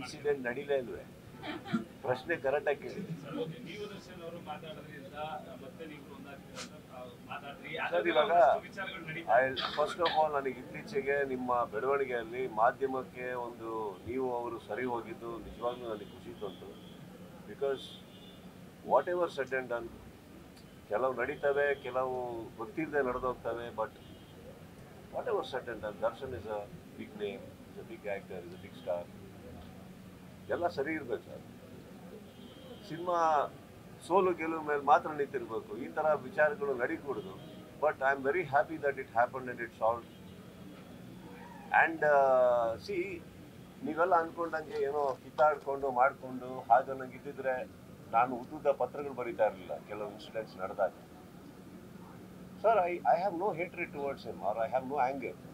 incident ನಡೀಲೇ ಇಲ್ವೇ ಪ್ರಶ್ನೆ ಕರೆಕ್ಟಾಗಿ ಕೇಳಿ ಸರ್ ಓಕೆ ನೀವು ದರ್ಶನ್ ಅವರು ಮಾತಾಡೋದ್ರಿಂದ ಮತ್ತೆ ನೀವು ಒಂದಾಗ್ತೀರ ಅಂತ ತಾವು ಮಾತಾಡ್ರಿ ಸರ್ ಅದರಲ್ಲಿ ಇವಾಗ ಒಂದಷ್ಟು ವಿಚಾರಗಳು ನಡೀತಾ ಐ ಫಸ್ಟ್ ಆಫ್ ಆಲ್ ನನಗೆ ಇತ್ತೀಚೆಗೆ ನಿಮ್ಮ ಬೆಳವಣಿಗೆಯಲ್ಲಿ ಮಾಧ್ಯಮಕ್ಕೆ ಒಂದು ನೀವು ಅವರು ಸರಿ ಹೋಗಿದ್ದು ನಿಜವಾಗ್ಲೂ ನನಗೆ ಖುಷಿ ತಂತು because whatever set and done ಕೆಲವು ನಡೀತವೆ ಕೆಲವು ಗೊತ್ತಿಲ್ಲದೆ ನಡೆದೋಗ್ತವೆ but whatever set and done Darshan is a big name is a big actor is a big star ಎಲ್ಲ ಸರಿ ಇರ್ಬೇಕು ಸರ್ ಸಿನಿಮಾ ಸೋಲು ಗೆಲುವು ಮೇಲೆ ಮಾತ್ರ ನಿಂತಿರ್ಬೇಕು ಈ ಥರ ವಿಚಾರಗಳು ನಡೀಕೂಡದು but I am very happy that it happen and it solve and see ನೀವೆಲ್ಲ ಅನ್ಕೊಂಡಂಗೆ ಏನೋ ಕಿತ್ತಾಡ್ಕೊಂಡು ಮಾಡಿಕೊಂಡು ಹಾಗೆ ನಂಗೆ ಇದ್ದಿದ್ರೆ ನಾನು ಉದ್ದುದ್ದ ಪತ್ರಗಳು ಬರೀತಾ ಇರಲಿಲ್ಲ ಕೆಲವು ಇನ್ಸಿಡೆಂಟ್ಸ್ ನಡೆದಾಗ sir I I have no hatred towards him or I have no anger